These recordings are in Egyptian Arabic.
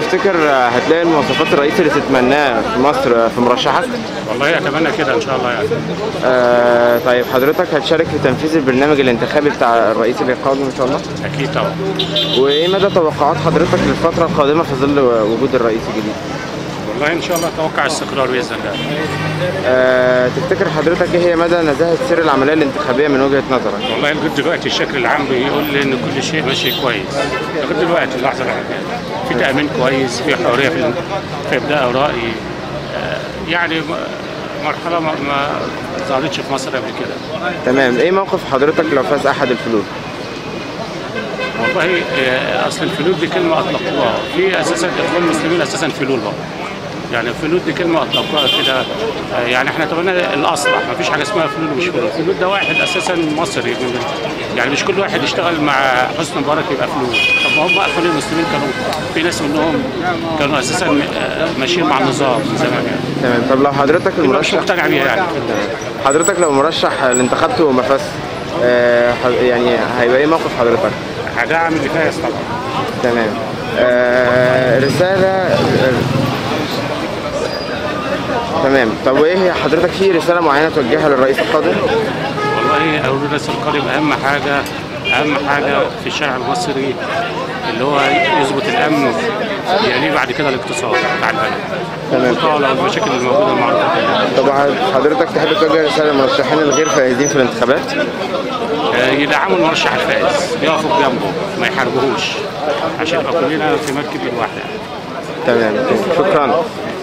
تفتكر آه، هتلاقي المواصفات الرئيسي اللي تتمناه في مصر آه، في مرشحك؟ والله اتمنى كده ان شاء الله يعني آه طيب حضرتك هتشارك في تنفيذ البرنامج الانتخابي بتاع الرئيس اللي القادم ان شاء الله؟ اكيد طبعا وايه مدى توقعات حضرتك للفترة القادمة في ظل وجود الرئيس الجديد؟ والله ان شاء الله اتوقع استقرار باذن الله آه تفتكر حضرتك ايه هي مدى نزاهة سير العملية الانتخابية من وجهة نظرك؟ والله لغايه دلوقتي الشكل العام بيقول لي ان كل شيء ماشي كويس لغايه دلوقتي اللحظه الحاليه في تامين كويس في حريه في في ابداء راي آه، يعني م- مرحله ما ما ظهرتش في مصر قبل كده تمام ايه موقف حضرتك لو فاز احد الفلول؟ والله آه، اصل الفلول دي كلمه اطلقوها في اساسا الاخوان المسلمين اساسا فلول بقى يعني الفلول دي كلمه اطلقوها كده آه، يعني احنا اتمنى الاصلح ما فيش حاجه اسمها فلول ومش فلول الفلول ده واحد اساسا مصري يعني مش كل واحد يشتغل مع حسني مبارك يبقى فلول طب ما هم اخوان المسلمين كانوا في ناس منهم كانوا اساسا آه، ماشيين مع النظام من زمان يعني تمام طب لو حضرتك مش المرشح مقتنع بيها يعني حضرتك لو مرشح اللي انتخبته وما فاز آه ح- يعني هيبقى ايه موقف حضرتك؟ هدعم اللي فاز طبعا تمام آه رسالة تمام طب وايه هي حضرتك في رسالة معينة توجهها للرئيس القادم؟ والله أول الرئيس القادم أهم حاجة أهم حاجة في الشارع المصري اللي هو يظبط الأمن يليه بعد كده الاقتصاد بتاع البلد تمام. والبطالة والمشاكل الموجودة المعروفة كلها. طب حضرتك تحب توجه رسالة للمرشحين الغير فائزين في الانتخابات؟ آه، يدعموا المرشح الفائز يقفوا جنبه ما يحاربوهوش عشان يبقى كلنا في مركب واحدة تمام شكرا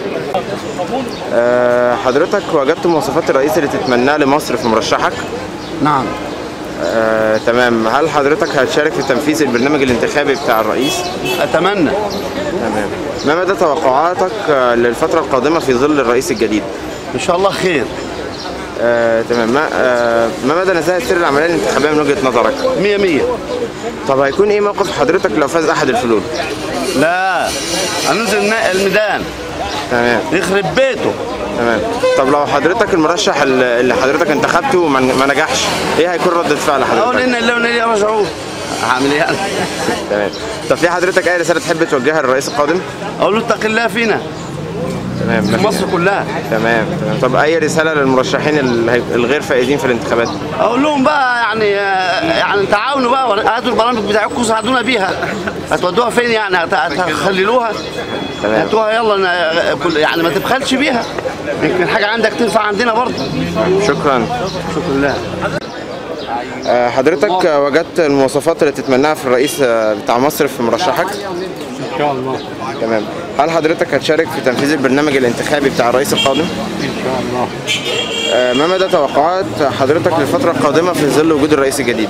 آه حضرتك وجدت مواصفات الرئيس اللي تتمناها لمصر في مرشحك؟ نعم آه تمام هل حضرتك هتشارك في تنفيذ البرنامج الانتخابي بتاع الرئيس؟ اتمنى تمام ما مدى توقعاتك آه، للفترة القادمة في ظل الرئيس الجديد؟ ان شاء الله خير آه تمام ما, آه ما مدى نزاهة سير العملية الانتخابية من وجهة نظرك؟ مية مية طب هيكون ايه موقف حضرتك لو فاز احد الفلول؟ لا هننزل النا- الميدان تمام يخرب بيته تمام طب لو حضرتك المرشح اللي اللي حضرتك انتخبته وما ما نجحش ايه هيكون ردة فعل اقول حضرتك؟ ان الله ونيلي رجعوه هعمل ايه يعني تمام طب في حضرتك اي رسالة تحب توجهها للرئيس القادم؟ اقول له اتق الله فينا تمام في مصر كلها تمام تمام طب اي رسالة للمرشحين ال- الغير فائزين في الانتخابات؟ اقول لهم بقى يعني يعني تعاونوا بقى هاتوا البرامج بتاعتكم ساعدونا بيها هتودوها فين يعني هت- هتخللوها تمام. هاتوها يلا ن- كل- يعني ما تبخلش بيها يمكن حاجه عندك تنفع عندنا برضه شكرا شكرا لله آه، حضرتك آه، وجدت المواصفات اللي تتمناها في الرئيس آه، بتاع مصر في مرشحك؟ إن شاء الله تمام هل حضرتك هتشارك في تنفيذ البرنامج الانتخابي بتاع الرئيس القادم؟ إن شاء الله آه، ما مدى توقعات حضرتك للفترة القادمة في ظل وجود الرئيس الجديد؟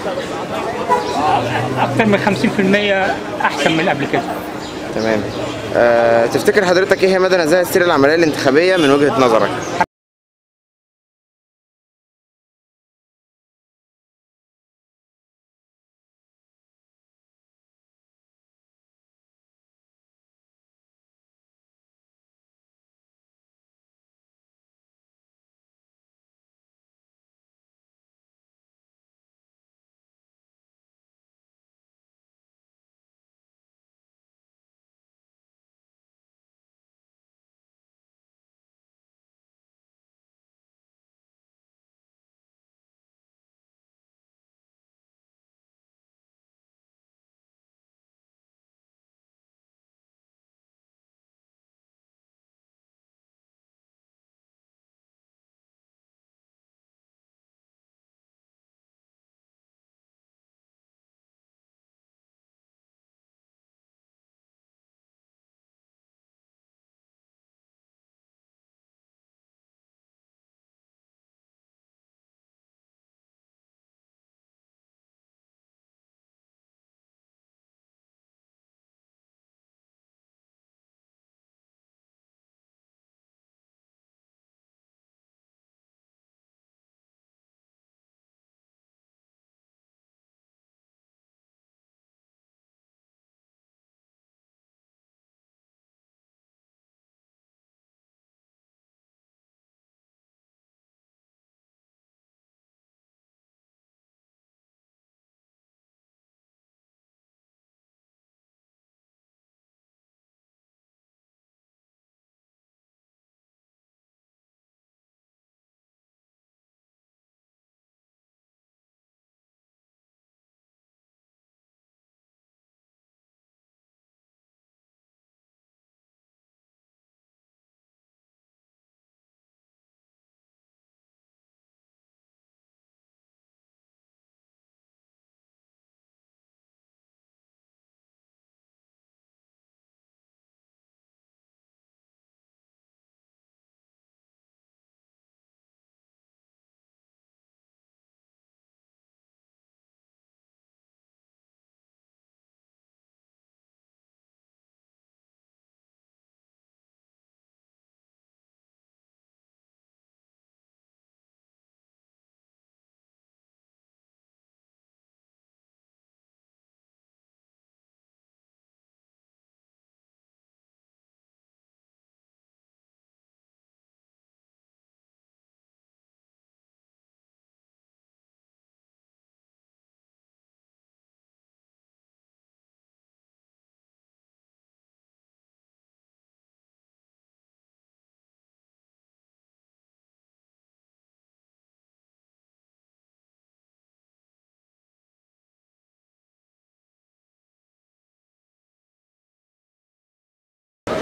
اكتر من 50% احسن من قبل كده تمام أه تفتكر حضرتك ايه هي مدى نزاهة سير العملية الانتخابية من وجهة نظرك؟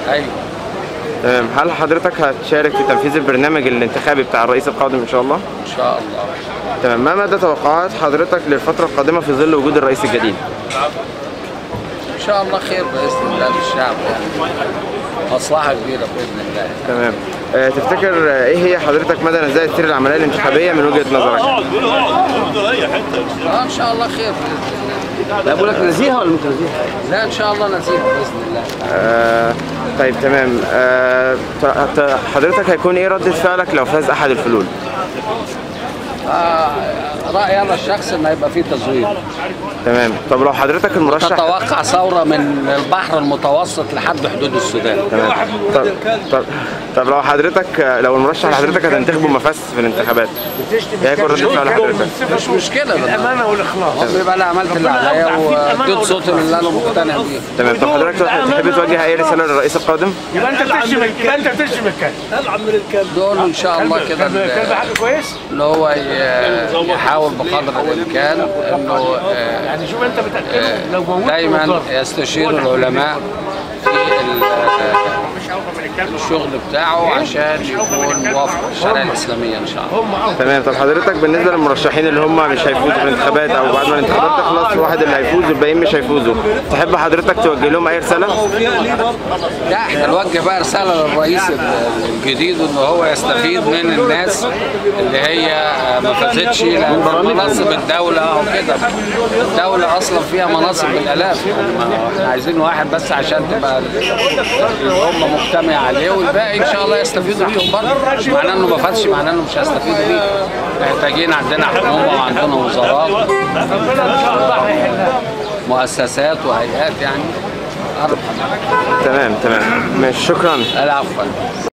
ايوه تمام هل حضرتك هتشارك في تنفيذ البرنامج الانتخابي بتاع الرئيس القادم ان شاء الله ان شاء الله تمام ما مدى توقعات حضرتك للفتره القادمه في ظل وجود الرئيس الجديد ان شاء الله خير باذن الله للشعب يعني مصلحه كبيره باذن الله تمام آه، تفتكر آه، ايه هي حضرتك مدى نزاهه سير العمليه الانتخابيه من وجهه نظرك آه ان شاء الله خير باذن الله لا بقول لك نزيهه ولا مش نزيهه؟ لا ان شاء الله نزيد باذن الله آه، طيب تمام آه، ت- ت- حضرتك هيكون ايه ردة فعلك لو فاز احد الفلول آه رايي انا الشخصي ان هيبقى فيه تزوير تمام طب لو حضرتك المرشح تتوقع ثوره من البحر المتوسط لحد حدود السودان تمام طب, طب, طب لو حضرتك آه، لو المرشح اللي حضرتك هتنتخبه ما فاز في الانتخابات ايه هيكون ردة فعل حضرتك مش مشكله الامانه والاخلاص بيبقى انا عملت اللي عليا واديت صوتي من اللي انا مقتنع بيه تمام طب حضرتك تحب توجه اي رساله للرئيس القادم يبقى انت بتشتم يبقى انت بتشتم الكلب دول ان شاء الله كده كلب كلب حاجه كويس ان هو ي- يحاول بقدر الامكان انه آه، يعني شوف انت بتاكله لو موت دايما يستشير العلماء في ال- الشغل بتاعه عشان يكون موافق للشريعه الاسلاميه ان شاء الله تمام طب حضرتك بالنسبه للمرشحين اللي هم مش هيفوزوا في الانتخابات او بعد ما الانتخابات تخلص واحد اللي هيفوز والباقيين مش هيفوزوا تحب حضرتك توجه لهم اي رساله لا احنا نوجه بقى رساله للرئيس الجديد ان هو يستفيد من الناس اللي هي ما فازتش لان مناصب الدوله وكده الدوله اصلا فيها مناصب بالالاف يعني ما احنا عايزين واحد بس عشان تبقى الامه مجتمعه عليه والباقي ان شاء الله يستفيدوا بيهم برضه معناه انه ما فازش معناه انه مش هيستفيدوا بيه محتاجين عندنا حكومه وعندنا وزارات مؤسسات وهيئات يعني أربع تمام تمام ماشي شكرا العفو